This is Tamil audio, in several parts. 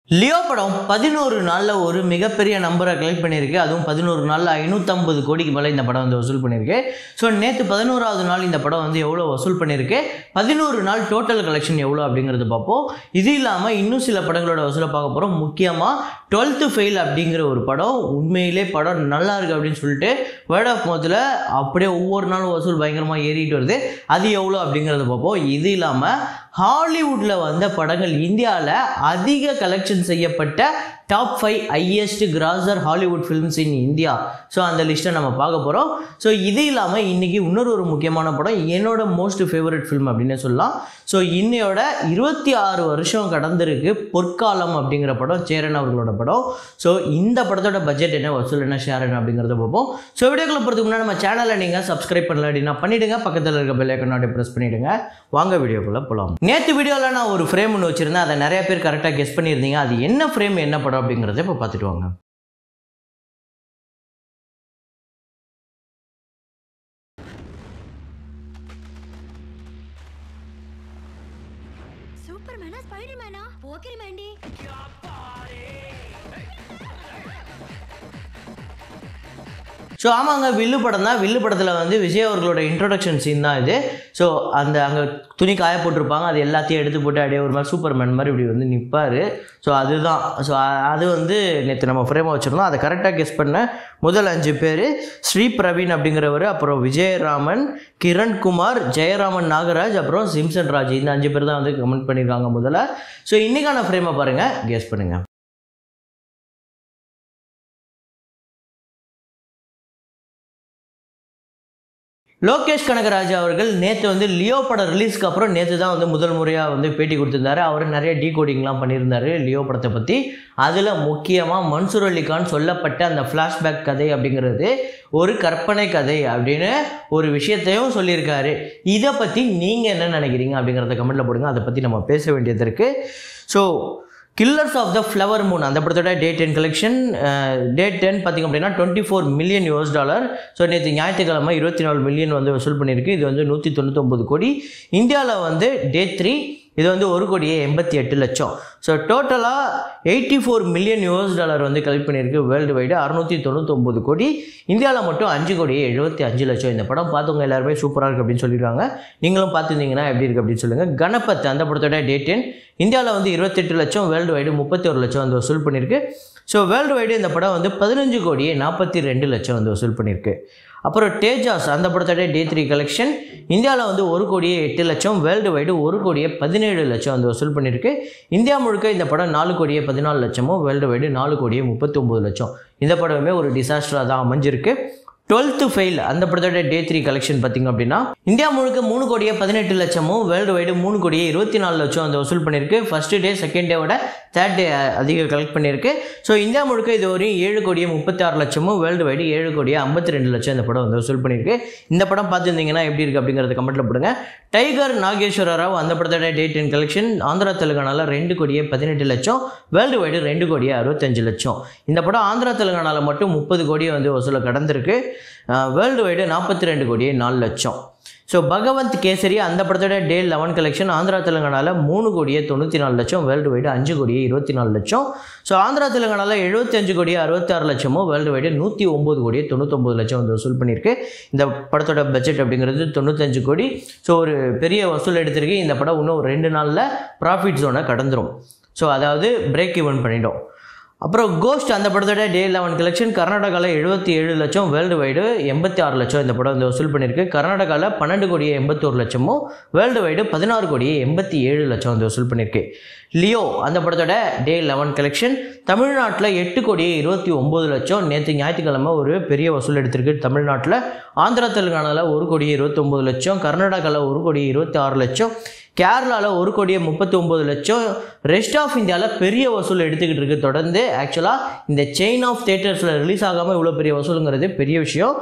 லியோ படம் பதினோரு நாளில் ஒரு மிகப்பெரிய நம்பரை கலெக்ட் பண்ணியிருக்கு அதுவும் பதினோரு நாளில் ஐநூற்றம்பது கோடிக்கு மேலே இந்த படம் வந்து வசூல் பண்ணியிருக்கு ஸோ நேற்று பதினோராவது நாள் இந்த படம் வந்து எவ்வளோ வசூல் பண்ணியிருக்கு பதினோரு நாள் டோட்டல் கலெக்ஷன் எவ்வளோ அப்படிங்கிறது பார்ப்போம் இது இல்லாமல் இன்னும் சில படங்களோட வசூலை பார்க்க போகிறோம் முக்கியமாக டுவெல்த்து ஃபெயில் அப்படிங்கிற ஒரு படம் உண்மையிலே படம் நல்லா இருக்கு அப்படின்னு சொல்லிட்டு வேர்ட் ஆஃப் மவுத்தில் அப்படியே ஒவ்வொரு நாளும் வசூல் பயங்கரமாக ஏறிட்டு வருது அது எவ்வளோ அப்படிங்கிறத பார்ப்போம் இது இல்லாமல் ஹாலிவுட்டில் வந்த படங்கள் இந்தியாவில் அதிக கலெக்ஷன் செய்யப்பட்ட top five highest grosser Hollywood films in India so அந்த லிஸ்ட்டை நம்ம பார்க்க போகிறோம் ஸோ இது இல்லாமல் இன்றைக்கி இன்னொரு ஒரு முக்கியமான படம் என்னோட மோஸ்ட் ஃபேவரட் ஃபிலிம் அப்படின்னே சொல்லலாம் ஸோ இன்னையோட இருபத்தி ஆறு வருஷம் கடந்திருக்கு பொற்காலம் அப்படிங்கிற படம் சேரன் அவர்களோட படம் ஸோ இந்த படத்தோட பட்ஜெட் என்ன வசூல் என்ன ஷேர் என்ன அப்படிங்கிறத பார்ப்போம் ஸோ வீடியோக்குள்ள போகிறதுக்கு முன்னாடி நம்ம சேனலை நீங்கள் சப்ஸ்கிரைப் பண்ணல அப்படின்னா பண்ணிவிடுங்க பக்கத்தில் இருக்க பெல் ஐக்கனாட்டி ப்ரெஸ் பண்ணிவிடுங்க வாங்க வீடியோக்குள்ளே போகலாம் நேற்று வீடியோவில் நான் ஒரு ஃப்ரேம் ஒன்று வச்சுருந்தேன் அதை நிறைய பேர் கரெக்டாக கெஸ் பண்ணியிருந்தீங்க அது என்ன ஃப்ரேம் என்ன படம் அப்படிங்கிறத இப்போ பார்த்துட்டு வாங்க సూపర్ మ్యానా స్పైడర్ మ్యానా పోకిరి మ్యాండి ஸோ ஆமாங்க வில்லு படம் தான் வில்லு படத்தில் வந்து விஜய் அவர்களோட இன்ட்ரோடக்ஷன் சீன் தான் இது ஸோ அந்த அங்கே துணி காய போட்டிருப்பாங்க அது எல்லாத்தையும் எடுத்து போட்டு அப்படியே ஒரு மாதிரி சூப்பர் மேன் மாதிரி இப்படி வந்து நிற்பார் ஸோ அதுதான் ஸோ அது வந்து நேற்று நம்ம ஃப்ரேமாக வச்சுருந்தோம் அதை கரெக்டாக கெஸ் பண்ண முதல் அஞ்சு பேர் ஸ்ரீ பிரவீன் அப்படிங்கிறவர் அப்புறம் விஜயராமன் கிரண்குமார் ஜெயராமன் நாகராஜ் அப்புறம் சிம்சன் ராஜ் இந்த அஞ்சு பேர் தான் வந்து கமெண்ட் பண்ணியிருக்காங்க முதல்ல ஸோ இன்றைக்கான ஃப்ரேமை பாருங்கள் கெஸ் பண்ணுங்கள் லோகேஷ் கனகராஜ் அவர்கள் நேற்று வந்து லியோ படம் ரிலீஸ்க்கு அப்புறம் நேற்று தான் வந்து முதல் முறையாக வந்து பேட்டி கொடுத்துருந்தாரு அவர் நிறைய டீ கோடிங்லாம் பண்ணியிருந்தாரு லியோ படத்தை பற்றி அதில் முக்கியமாக மன்சூர் அலிகான் சொல்லப்பட்ட அந்த ஃப்ளாஷ்பேக் கதை அப்படிங்கிறது ஒரு கற்பனை கதை அப்படின்னு ஒரு விஷயத்தையும் சொல்லியிருக்காரு இதை பற்றி நீங்கள் என்ன நினைக்கிறீங்க அப்படிங்கிறத கமெண்ட்டில் போடுங்க அதை பற்றி நம்ம பேச வேண்டியது இருக்குது so Killers of the Flower Moon அந்த படத்தோட day ten collection day ten பார்த்திங்க அப்படின்னா twenty four million US dollar so நேற்று ஞாயிற்றுக்கிழமை இருபத்தி நாலு மில்லியன் வந்து வசூல் பண்ணியிருக்கு இது வந்து நூற்றி தொண்ணூத்தொம்பது கோடி இந்தியாவில் வந்து டே த்ரீ இது வந்து ஒரு கோடியே எண்பத்தி எட்டு லட்சம் ஸோ டோட்டலாக eighty four million US dollar வந்து கலெக்ட் பண்ணியிருக்கு வேர்ல்டு வைடு அறுநூற்றி தொண்ணூத்தொம்பது கோடி இந்தியாவில் மட்டும் அஞ்சு கோடியே எழுபத்தி அஞ்சு லட்சம் இந்த படம் பார்த்தவங்க எல்லாருமே சூப்பராக இருக்குது அப்படின்னு சொல்லியிருக்காங்க நீங்களும் பார்த்துருந்தீங்கன்னா எப்படி இருக்குது அப்படின்னு சொல்லுங்கள் கணபத் அந்த படத்தோட டே டென் இந்தியாவில் வந்து இருபத்தெட்டு லட்சம் வேர்ல்டு வைடு முப்பத்தி ஒரு லட்சம் வந்து வசூல் பண்ணியிருக்கு ஸோ வேர்ல்டு வைடு இந்த படம் வந்து பதினஞ்சு கோடியே நாற்பத்தி ரெண்டு லட்சம் வந்து வசூல் பண்ணியிருக்கு அப்புறம் தேஜாஸ் அந்த படத்தோட டே த்ரீ கலெக்ஷன் இந்தியாவில் வந்து ஒரு கோடியே எட்டு லட்சம் வேர்ல்டு வைடு ஒரு கோடியே பதினேழு லட்சம் வந்து வசூல் பண்ணியிருக்கு இந்தியா முழுக்க இந்த படம் நாலு கோடியே பதினாலு லட்சமும் வேர்ல்டு வைடு நாலு கோடியே முப்பத்தி ஒம்பது லட்சம் இந்த படமே ஒரு டிசாஸ்டராக தான் அமைஞ்சிருக்கு டுவெல்த்து ஃபெயில் அந்த படத்தோட டே த்ரீ கலெக்ஷன் பார்த்திங்க அப்படின்னா இந்தியா முழுக்க மூணு கோடியே பதினெட்டு லட்சமும் வேர்ல்டு வைடு மூணு கோடியே இருபத்தி நாலு லட்சம் அந்த வசூல் பண்ணியிருக்கு ஃபர்ஸ்ட் டே செகண்ட் டேவோட தேர்ட் டே அதிக கலெக்ட் பண்ணியிருக்கு ஸோ இந்தியா முழுக்க இது வரையும் ஏழு கோடியே முப்பத்தி ஆறு லட்சமும் வேர்ல்டு வைடு ஏழு கோடியே ஐம்பத்தி ரெண்டு லட்சம் இந்த படம் வந்து வசூல் பண்ணியிருக்கு இந்த படம் பார்த்துருந்தீங்கன்னா எப்படி இருக்குது அப்படிங்கிறத கமெண்ட்டில் போடுங்க டைகர் நாகேஸ்வர ராவ் அந்த படத்தோட டே டென் கலெக்ஷன் ஆந்திரா தெலுங்கானாவில் ரெண்டு கோடியே பதினெட்டு லட்சம் வேர்ல்டு வைடு ரெண்டு கோடியே அறுபத்தஞ்சு லட்சம் இந்த படம் ஆந்திரா தெலுங்கானாவில் மட்டும் முப்பது கோடியை வந்து வசூலை கடந்திருக்கு வேர்ல்டு வைடு நாற்பத்தி ரெண்டு கோடியே நாலு லட்சம் ஸோ பகவந்த் கேசரி அந்த படத்தோட டே லெவன் கலெக்ஷன் ஆந்திரா தெலுங்கானாவில் மூணு கோடியே தொண்ணூற்றி நாலு லட்சம் வேர்ல்டு வைடு அஞ்சு கோடியே இருபத்தி நாலு லட்சம் ஸோ ஆந்திரா தெலுங்கானாவில் எழுபத்தஞ்சு கோடியே அறுபத்தாறு லட்சமும் வேர்ல்டு வைடு நூற்றி ஒம்பது கோடியே தொண்ணூத்தொம்பது லட்சம் வந்து வசூல் பண்ணியிருக்கு இந்த படத்தோட பட்ஜெட் அப்படிங்கிறது தொண்ணூத்தஞ்சு கோடி ஸோ ஒரு பெரிய வசூல் எடுத்திருக்கு இந்த படம் இன்னும் ஒரு ரெண்டு நாளில் ப்ராஃபிட் ஜோனை கடந்துரும் ஸோ அதாவது பிரேக் ஈவன் பண்ணிட்டோம் அப்புறம் கோஸ்ட் அந்த படத்தோட டே லெவன் கலெக்ஷன் கர்நாடகாவில் எழுபத்தி ஏழு லட்சம் வேர்ல்டு வைடு எண்பத்தி ஆறு லட்சம் இந்த படம் வந்து வசூல் பண்ணியிருக்கு கர்நாடகாவில் பன்னெண்டு கோடியே எண்பத்தோரு லட்சமும் வேர்ல்டு வைடு பதினாறு கோடியே எண்பத்தி ஏழு லட்சம் வந்து வசூல் பண்ணியிருக்கு லியோ அந்த படத்தோட டே லெவன் கலெக்ஷன் தமிழ்நாட்டில் எட்டு கோடியே இருபத்தி ஒம்பது லட்சம் நேற்று ஞாயிற்றுக்கிழமை ஒரு பெரிய வசூல் எடுத்திருக்கு தமிழ்நாட்டில் ஆந்திரா தெலுங்கானாவில் ஒரு கோடியே இருபத்தொம்பது லட்சம் கர்நாடகாவில் ஒரு கோடியே இருபத்தி ஆறு லட்சம் கேரளாவில் ஒரு கோடியே முப்பத்தி ஒம்பது லட்சம் ரெஸ்ட் ஆஃப் இந்தியாவில் பெரிய வசூல் எடுத்துக்கிட்டு இருக்கு தொடர்ந்து ஆக்சுவலாக இந்த செயின் ஆஃப் தேட்டர்ஸில் ரிலீஸ் ஆகாமல் இவ்வளோ பெரிய வசூலுங்கிறது பெரிய விஷயம்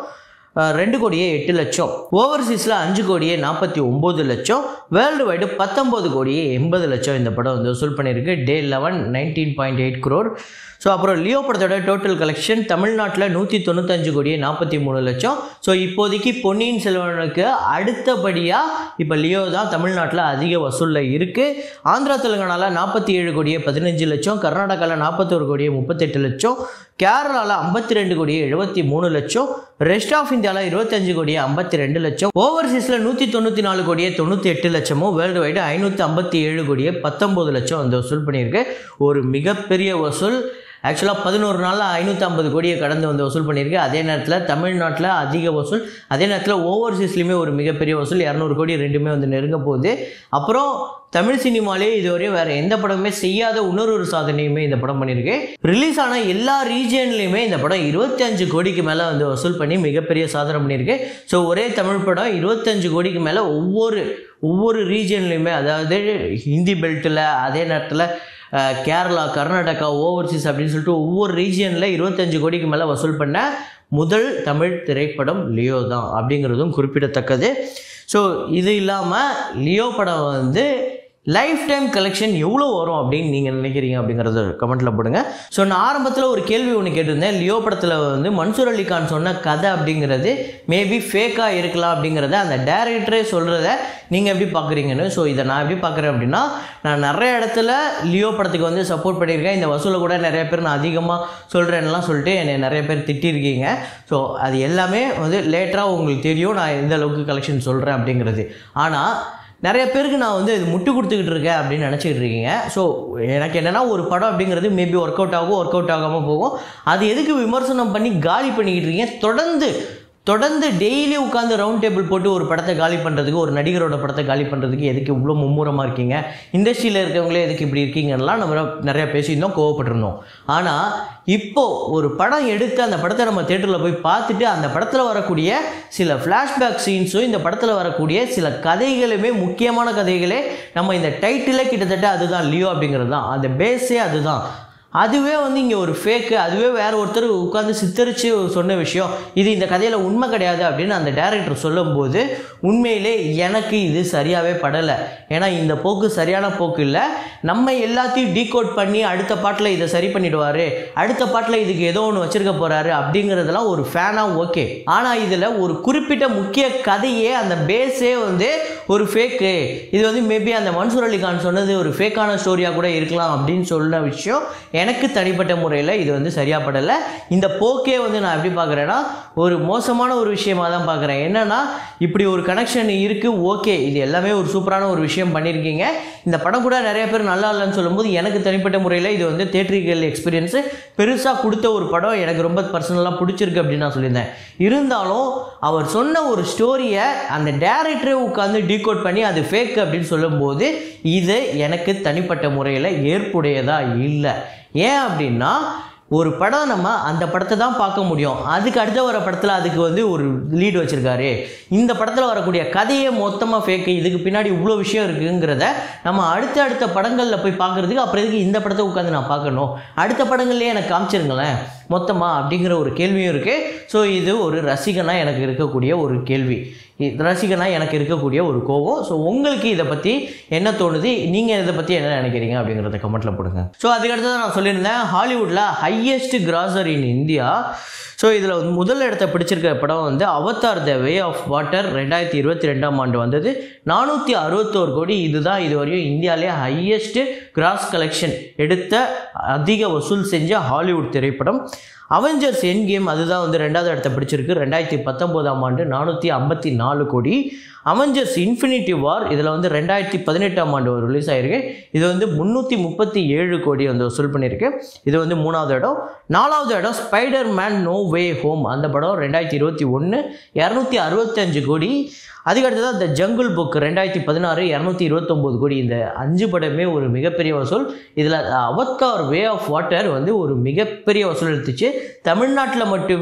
அஹ், ரெண்டு கோடியே எட்டு லட்சம் ஓவர்சீஸில் அஞ்சு கோடியே நாற்பத்தி ஒம்பது லட்சம் வேர்ல்டு வைடு பத்தொம்போது கோடியே எண்பது லட்சம் இந்த படம் வந்து வசூல் பண்ணியிருக்கு day eleven nineteen point eight crore so அப்புறம் லியோ படத்தோட டோட்டல் கலெக்ஷன் தமிழ்நாட்டில் நூற்றி தொண்ணூத்தஞ்சு கோடியே நாற்பத்தி மூணு லட்சம் ஸோ இப்போதைக்கு பொன்னியின் செல்வனுக்கு அடுத்தபடியாக இப்போ லியோ தான் தமிழ்நாட்டில் அதிக வசூலில் இருக்குது ஆந்திரா தெலுங்கானாவில் நாற்பத்தி ஏழு கோடியே பதினஞ்சு லட்சம் கர்நாடகாவில் நாற்பத்தோரு கோடியே முப்பத்தெட்டு லட்சம் கேரளாவில் ஐம்பத்தி ரெண்டு கோடியே எழுபத்தி மூணு லட்சம் ரெஸ்ட் ஆஃப் இந்தியாவில் இருபத்தஞ்சு கோடியே ஐம்பத்தி ரெண்டு லட்சம் ஓவர்சீஸில் நூற்றி தொண்ணூற்றி நாலு கோடியே தொண்ணூற்றி எட்டு லட்சமும் வேர்ல்டு வைடு ஐநூற்றி ஐம்பத்தி ஏழு கோடியே பத்தொம்போது லட்சம் வந்து வசூல் பண்ணியிருக்கு ஒரு மிகப்பெரிய வசூல் ஆக்சுவலாக பதினோரு நாளில் ஐநூற்றி ஐம்பது கோடியை கடந்து வந்து வசூல் பண்ணியிருக்கு அதே நேரத்தில் தமிழ்நாட்டில் அதிக வசூல் அதே நேரத்தில் ஓவர்சீஸ்லேயுமே ஒரு மிகப்பெரிய வசூல் இரநூறு கோடி ரெண்டுமே வந்து நெருங்க போகுது அப்புறம் தமிழ் சினிமாலே இதுவரையும் வேறு எந்த படமுமே செய்யாத இன்னொரு ஒரு சாதனையுமே இந்த படம் பண்ணியிருக்கு ரிலீஸ் ஆன எல்லா ரீஜன்லையுமே இந்த படம் இருபத்தஞ்சு கோடிக்கு மேலே வந்து வசூல் பண்ணி மிகப்பெரிய சாதனை பண்ணியிருக்கு ஸோ ஒரே தமிழ் படம் இருபத்தஞ்சு கோடிக்கு மேலே ஒவ்வொரு ஒவ்வொரு ரீஜன்லையுமே அதாவது ஹிந்தி பெல்ட்டில் அதே நேரத்தில் அஹ், கேரளா கர்நாடகா ஓவர்சீஸ் அப்படின்னு சொல்லிட்டு ஒவ்வொரு ரீஜியனில் இருபத்தஞ்சு கோடிக்கு மேலே வசூல் பண்ண முதல் தமிழ் திரைப்படம் லியோ தான் அப்படிங்கிறதும் குறிப்பிடத்தக்கது ஸோ இது இல்லாமல் லியோ படம் வந்து லைஃப் டைம் கலெக்ஷன் எவ்வளோ வரும் அப்படின்னு நீங்கள் நினைக்கிறீங்க அப்படிங்கிறத கமெண்ட்டில் போடுங்க ஸோ நான் ஆரம்பத்தில் ஒரு கேள்வி ஒன்று கேட்டிருந்தேன் லியோ படத்தில் வந்து மன்சூர் அலி கான் சொன்ன கதை அப்படிங்கிறது மேபி ஃபேக்காக இருக்கலாம் அப்படிங்கிறத அந்த டேரக்டரே சொல்கிறத நீங்கள் எப்படி பார்க்குறீங்கன்னு ஸோ இதை நான் எப்படி பார்க்குறேன் அப்படின்னா நான் நிறைய இடத்துல லியோ படத்துக்கு வந்து சப்போர்ட் பண்ணியிருக்கேன் இந்த வசூலை கூட நிறைய பேர் நான் அதிகமாக சொல்கிறேன்லாம் சொல்லிட்டு என்னை நிறைய பேர் திட்டிருக்கீங்க ஸோ அது எல்லாமே வந்து லேட்டராக உங்களுக்கு தெரியும் நான் எந்த அளவுக்கு கலெக்ஷன் சொல்கிறேன் அப்படிங்கிறது ஆனால் நிறைய பேருக்கு நான் வந்து இது முட்டு கொடுத்துக்கிட்டு இருக்கேன் அப்படின்னு நினச்சிக்கிட்டு இருக்கீங்க ஸோ எனக்கு என்னென்னா ஒரு படம் அப்படிங்கிறது மேபி ஒர்க் அவுட் ஆகும் ஒர்க் அவுட் ஆகாமல் போகும் அது எதுக்கு விமர்சனம் பண்ணி காலி பண்ணிக்கிட்டு இருக்கீங்க தொடர்ந்து தொடர்ந்து டெய்லி உட்காந்து ரவுண்ட் டேபிள் போட்டு ஒரு படத்தை காலி பண்ணுறதுக்கு ஒரு நடிகரோட படத்தை காலி பண்ணுறதுக்கு எதுக்கு இவ்வளோ மும்முரமாக இருக்கீங்க இண்டஸ்ட்ரியில் இருக்கவங்களே எதுக்கு இப்படி இருக்கீங்கலாம் நம்ம நிறையா பேசியிருந்தோம் கோவப்பட்டிருந்தோம் ஆனால் இப்போ ஒரு படம் எடுத்து அந்த படத்தை நம்ம தேட்டரில் போய் பார்த்துட்டு அந்த படத்தில் வரக்கூடிய சில ஃப்ளாஷ்பேக் சீன்ஸும் இந்த படத்தில் வரக்கூடிய சில கதைகளுமே முக்கியமான கதைகளே நம்ம இந்த டைட்டிலே கிட்டத்தட்ட அதுதான் லியோ அப்படிங்கிறது தான் அந்த பேஸே அதுதான் அதுவே வந்து இங்கே ஒரு ஃபேக்கு அதுவே வேற ஒருத்தர் உட்காந்து சித்தரித்து சொன்ன விஷயம் இது இந்த கதையில் உண்மை கிடையாது அப்படின்னு அந்த டேரக்டர் சொல்லும்போது உண்மையிலே எனக்கு இது சரியாகவே படலை ஏன்னா இந்த போக்கு சரியான போக்கு இல்லை நம்ம எல்லாத்தையும் டீகோட் பண்ணி அடுத்த பாட்டில் இதை சரி பண்ணிடுவார் அடுத்த பாட்டில் இதுக்கு ஏதோ ஒன்று வச்சிருக்க போகிறாரு அப்படிங்கிறதெல்லாம் ஒரு ஃபேனாக ஓகே ஆனால் இதில் ஒரு குறிப்பிட்ட முக்கிய கதையே அந்த பேஸே வந்து ஒரு ஃபேக்கு இது வந்து மேபி அந்த மன்சூர் அலி கான் சொன்னது ஒரு ஃபேக்கான ஸ்டோரியாக கூட இருக்கலாம் அப்படின்னு சொன்ன விஷயம் எனக்கு தனிப்பட்ட முறையில் இது வந்து சரியாக படலை இந்த போக்கே வந்து நான் எப்படி பார்க்குறேன்னா ஒரு மோசமான ஒரு விஷயமா தான் பார்க்குறேன் என்னன்னா இப்படி ஒரு கனெக்ஷன் இருக்குது ஓகே இது எல்லாமே ஒரு சூப்பரான ஒரு விஷயம் பண்ணியிருக்கீங்க இந்த படம் கூட நிறைய பேர் நல்லா இல்லைன்னு சொல்லும்போது எனக்கு தனிப்பட்ட முறையில் இது வந்து தேட்ரிக்கல் எக்ஸ்பீரியன்ஸு பெருசாக கொடுத்த ஒரு படம் எனக்கு ரொம்ப பர்சனலாக பிடிச்சிருக்கு அப்படின்னு நான் சொல்லியிருந்தேன் இருந்தாலும் அவர் சொன்ன ஒரு ஸ்டோரியை அந்த டேரக்டரே உட்காந்து டீகோட் பண்ணி அது ஃபேக் அப்படின்னு சொல்லும்போது இது எனக்கு தனிப்பட்ட முறையில் ஏற்புடையதாக இல்லை ஏன் அப்படின்னா ஒரு படம் நம்ம அந்த படத்தை தான் பார்க்க முடியும் அதுக்கு அடுத்த வர படத்தில் அதுக்கு வந்து ஒரு லீடு வச்சுருக்காரு இந்த படத்தில் வரக்கூடிய கதையே மொத்தமாக ஃபேக்கு இதுக்கு பின்னாடி இவ்வளோ விஷயம் இருக்குங்கிறத நம்ம அடுத்த அடுத்த படங்களில் போய் பார்க்குறதுக்கு அப்புறம் எதுக்கு இந்த படத்தை உட்காந்து நான் பார்க்கணும் அடுத்த படங்கள்லேயே எனக்கு காமிச்சிருங்களேன் மொத்தமாக அப்படிங்கிற ஒரு கேள்வியும் இருக்குது ஸோ இது ஒரு ரசிகனாக எனக்கு இருக்கக்கூடிய ஒரு கேள்வி இ- ரசிகனாக எனக்கு இருக்கக்கூடிய ஒரு கோவம் ஸோ உங்களுக்கு இதை பற்றி என்ன தோணுது நீங்கள் இதை பற்றி என்ன நினைக்கிறீங்க அப்படிங்கிறத கமெண்ட்டில் போடுங்க ஸோ அதுக்கடுத்து நான் சொல்லியிருந்தேன் ஹாலிவுட்டில் highest grosser in India so இதில் வந்து முதல் இடத்த பிடிச்சிருக்க படம் வந்து Avatar The Way of Water ரெண்டாயிரத்தி இருபத்தி ரெண்டாம் ஆண்டு வந்தது நானூற்றி அறுபத்தோரு கோடி இதுதான் இதுவரையும் இந்தியாவிலே ஹையஸ்ட் கிராஸ் கலெக்ஷன் எடுத்த அதிக வசூல் செஞ்ச ஹாலிவுட் திரைப்படம் அவெஞ்சர்ஸ் என் கேம் அதுதான் வந்து ரெண்டாவது இடத்த பிடிச்சிருக்கு ரெண்டாயிரத்தி பத்தொம்போதாம் ஆண்டு நானூற்றி ஐம்பத்தி நாலு கோடி அவெஞ்சர்ஸ் இன்ஃபினிட்டி வார் இதில் வந்து ரெண்டாயிரத்தி பதினெட்டாம் ஆண்டு ஒரு ரிலீஸ் ஆயிருக்கு இது வந்து முந்நூற்றி முப்பத்தி ஏழு கோடி வந்து வசூல் பண்ணியிருக்கு இது வந்து மூணாவது இடம் நாலாவது இடம் Spider Man No Way Home அந்த படம் ரெண்டாயிரத்தி இருபத்தி ஒன்று இரநூத்தி அறுபத்தஞ்சு கோடி அதுக்கடுத்தது அந்த ஜங்குள் புக் ரெண்டாயிரத்தி பதினாறு இரநூத்தி இருபத்தொம்போது கோடி இந்த அஞ்சு படமே ஒரு மிகப்பெரிய வசூல் இதில் அவத்தார் வே ஆஃப் வாட்டர் வந்து ஒரு மிகப்பெரிய வசூல் எடுத்துச்சு தமிழ்நாட்டில் மட்டுமே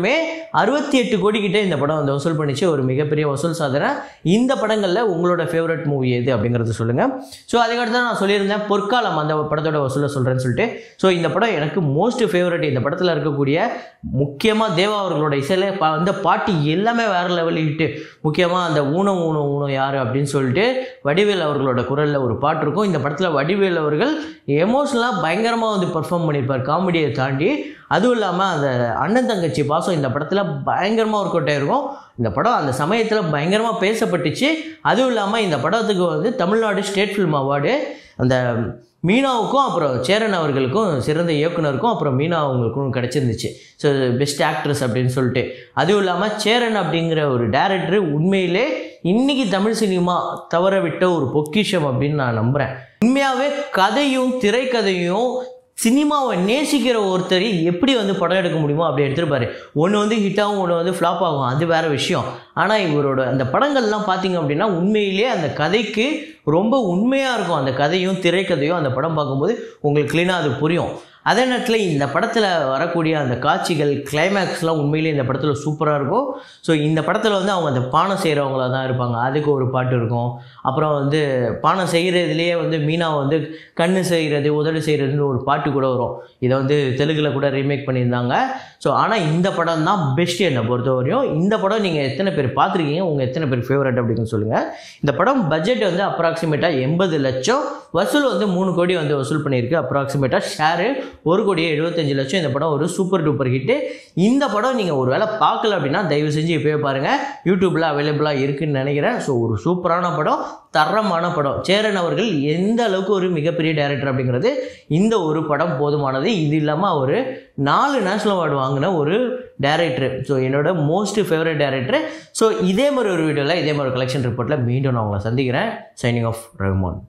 அறுபத்தி எட்டு கோடி கிட்ட இந்த படம் வந்து வசூல் பண்ணிச்சு ஒரு மிகப்பெரிய வசூல் சாதனை இந்த படங்களில் உங்களோட ஃபேவரட் மூவி எது அப்படிங்கிறத சொல்லுங்கள் ஸோ அதுக்கடுத்து நான் சொல்லியிருந்தேன் பொற்காலம் அந்த படத்தோட வசூலை சொல்கிறேன்னு சொல்லிட்டு ஸோ இந்த படம் எனக்கு மோஸ்ட் ஃபேவரட் இந்த படத்தில் இருக்கக்கூடிய முக்கியமாக தேவா அவர்களோட இசையில் ப அந்த பாட்டு எல்லாமே வேறு லெவல் ஹிட்டு முக்கியமாக அந்த ஊனம் ஊனம் ஊனம் யார் அப்படின்னு சொல்லிட்டு வடிவேல் அவர்களோட குரலில் ஒரு பாட்டு இருக்கும் இந்த படத்தில் வடிவேல் அவர்கள் எமோஷனலாக பயங்கரமாக வந்து பெர்ஃபார்ம் பண்ணியிருப்பார் காமெடியை தாண்டி அதுவும் இல்லாமல் அந்த அண்ணன் தங்கச்சி பாசம் இந்த படத்தில் பயங்கரமாக ஒர்க் அவுட் ஆயிருக்கும் இந்த படம் அந்த சமயத்தில் பயங்கரமாக பேசப்பட்டுச்சு அதுவும் இல்லாமல் இந்த படத்துக்கு வந்து தமிழ்நாடு ஸ்டேட் ஃபிலிம் அவார்டு அந்த மீனாவுக்கும் அப்புறம் சேரன் அவர்களுக்கும் சிறந்த இயக்குனருக்கும் அப்புறம் மீனா அவங்களுக்கும் கிடச்சிருந்துச்சு ஸோ பெஸ்ட் ஆக்ட்ரஸ் அப்படின்னு சொல்லிட்டு அதுவும் இல்லாமல் சேரன் அப்படிங்கிற ஒரு டேரக்டர் உண்மையிலே இன்னைக்கு தமிழ் சினிமா தவற விட்ட ஒரு பொக்கிஷம் அப்படின்னு நான் நம்புகிறேன் உண்மையாகவே கதையும் திரைக்கதையும் சினிமாவை நேசிக்கிற ஒருத்தர் எப்படி வந்து படம் எடுக்க முடியுமோ அப்படி எடுத்திருப்பாரு ஒன்று வந்து ஹிட் ஆகும் ஒன்று வந்து ஃப்ளாப் ஆகும் அது வேற விஷயம் ஆனால் இவரோட அந்த படங்கள்லாம் பார்த்தீங்க அப்படின்னா உண்மையிலேயே அந்த கதைக்கு ரொம்ப உண்மையாக இருக்கும் அந்த கதையும் திரைக்கதையும் அந்த படம் பார்க்கும்போது உங்களுக்கு க்ளீனாக அது புரியும் அதே நேரத்தில் இந்த படத்தில் வரக்கூடிய அந்த காட்சிகள் கிளைமேக்ஸ்லாம் உண்மையிலேயே இந்த படத்தில் சூப்பராக இருக்கும் ஸோ இந்த படத்தில் வந்து அவங்க அந்த பானை செய்கிறவங்களா தான் இருப்பாங்க அதுக்கு ஒரு பாட்டு இருக்கும் அப்புறம் வந்து பானை செய்கிறதுலேயே வந்து மீனா வந்து கண்ணு செய்கிறது உதடு செய்கிறதுன்னு ஒரு பாட்டு கூட வரும் இதை வந்து தெலுங்கில் கூட ரீமேக் பண்ணியிருந்தாங்க ஸோ ஆனால் இந்த படம் தான் பெஸ்ட் என்னை பொறுத்த வரையும் இந்த படம் நீங்கள் எத்தனை பேர் பார்த்துருக்கீங்க உங்கள் எத்தனை பேர் ஃபேவரட் அப்படின்னு சொல்லுங்கள் இந்த படம் பட்ஜெட் வந்து அப்ராக்சிமேட்டாக எண்பது லட்சம் வசூல் வந்து மூணு கோடி வந்து வசூல் பண்ணியிருக்கு அப்ராக்சிமேட்டாக ஷேரு ஒரு கோடியே எழுபத்தஞ்சு லட்சம் இந்த படம் ஒரு சூப்பர் டூப்பர் ஹிட்டு இந்த படம் நீங்கள் ஒரு வேளை பார்க்கல அப்படின்னா தயவு செஞ்சு இப்போயே பாருங்கள் யூடியூப்பில் அவைலபிளாக இருக்குன்னு நினைக்கிறேன் ஸோ ஒரு சூப்பரான படம் தரமான படம் சேரன் அவர்கள் எந்த அளவுக்கு ஒரு மிகப்பெரிய டைரக்டர் அப்படிங்கிறது இந்த ஒரு படம் போதுமானது இது இல்லாமல் அவர் நாலு நேஷனல் அவார்டு வாங்கின ஒரு டைரக்டர் ஸோ என்னோட மோஸ்ட் ஃபேவரட் டைரக்டர் ஸோ இதே மாதிரி ஒரு வீடியோவில் இதே மாதிரி கலெக்ஷன் ரிப்போர்ட்டில் மீண்டும் நான் உங்களை சந்திக்கிறேன் சைனிங் ஆஃப் ரஹ்மான்